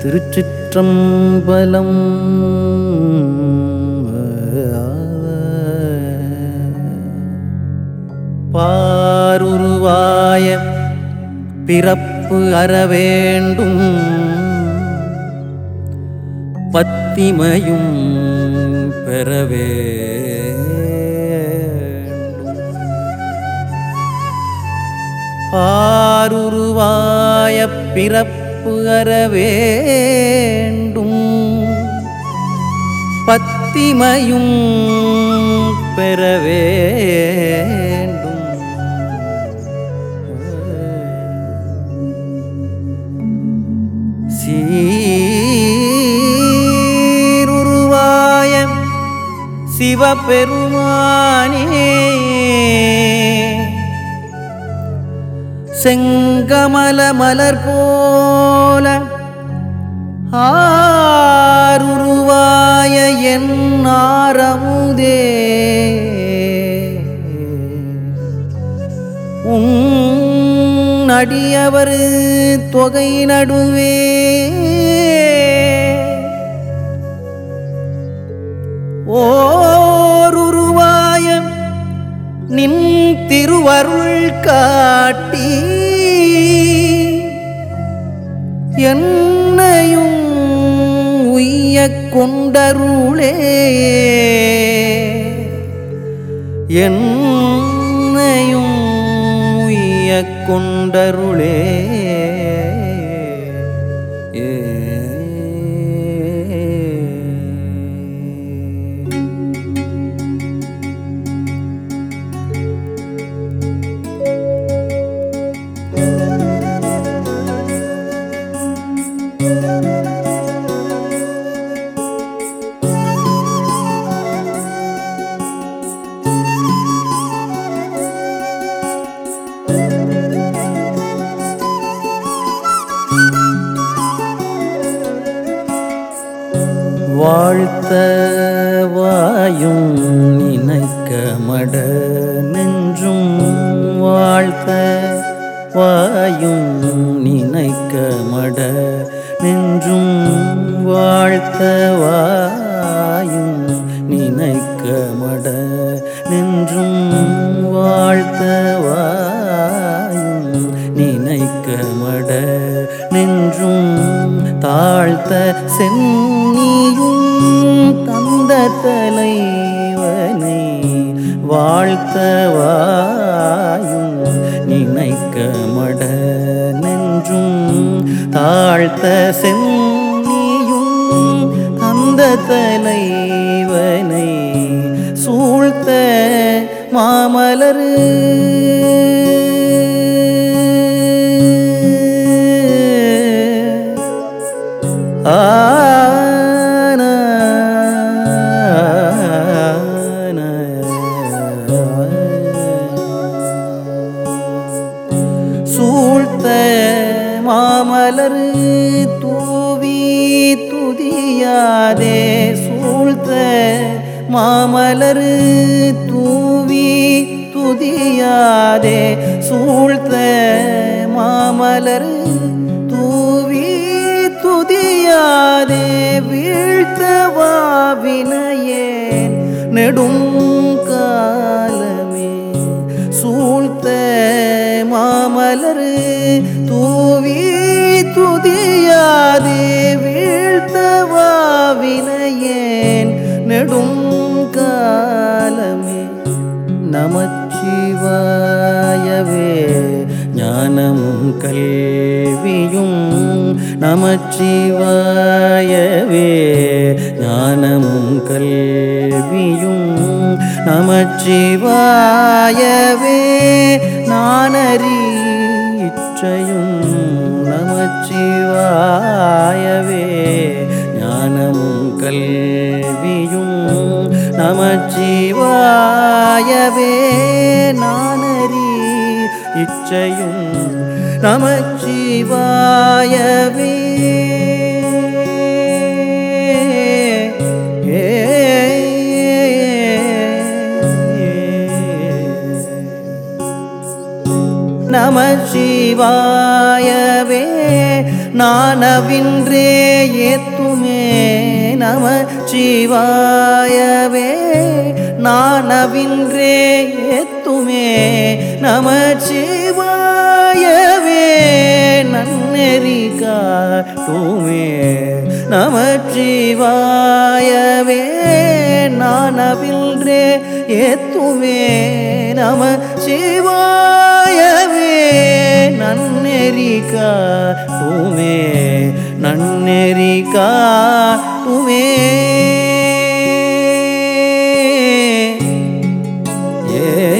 திருச்சிற்றம்பலம் பாருருவாய பிறப்பு அறவேண்டும் பத்திமையும் பெறவே பாருருவாய பிறப்பு அறவேண்டும் பத்திமையும் பெறவேண்டும் சீருருவாய சிவபெருமானே செங்கமல மலர் போல ஆருருவாய என் ஆரமுதே உன் அடியவர் தொகை நடுவே ஓருருவாய நின் திருவருள் காட்டி என்னையும் உய்ய கொண்டருளே என்னையும் உய்ய கொண்டருளே ஏ வாழ்த்த வாயும் நினைக்க மட நெஞ்சும் வாழ்த்த வாயும் நினைக்க மட நெஞ்சும் வாழ்த்த வாயும் நினைக்க மட நெஞ்சும் வாழ்த்த வாயும் நினைக்க மட நெஞ்சும் தாழ்த்த சென்னியும் தந்த தலைவனை வாழ்த்த வாயும் நினைக்க மட நெஞ்சும் தாழ்த்த சென்னியும் தந்த தலைவனை சூழ்த்த மாமலரு ஆன சூழ்த்த மாமலர் தூவி துதியாதே சூழ்த்த மாமலர் தூவி துதியாதே சூழ்த்த மாமலர் தூவி துதியாதே வீழ்த்தவா வினையேன் நெடும் காலமே சூழ்த்த மாமலர் தூவி துதியாதே வீழ்த்தவா வினையேன் நெடும் காலமே நமச்சிவாயவே ஞானமும் கல்வியும் நமச்சிவாயவே ஞானமும் கல்வியும் நமச்சிவாயவே நானறி இச்சையும் நமச்சிவாயவே ஞானமும் கல்வியும் நமச்சிவாயவே நானறி இச்சையும் நமச்சிவாயவே நம சிவாயவே நானவின்றே ஏத்துமே நம சிவாயவே நானவின்றே ஏத்துமே நம சிவாயவே நன்னெறி காட்டுமே நம சிவாயவே நானவின்றே ஏத்துமே நம சிவாயவே நன்னெறி காட்டுமே நன்னெறி காட்டுமே ஏ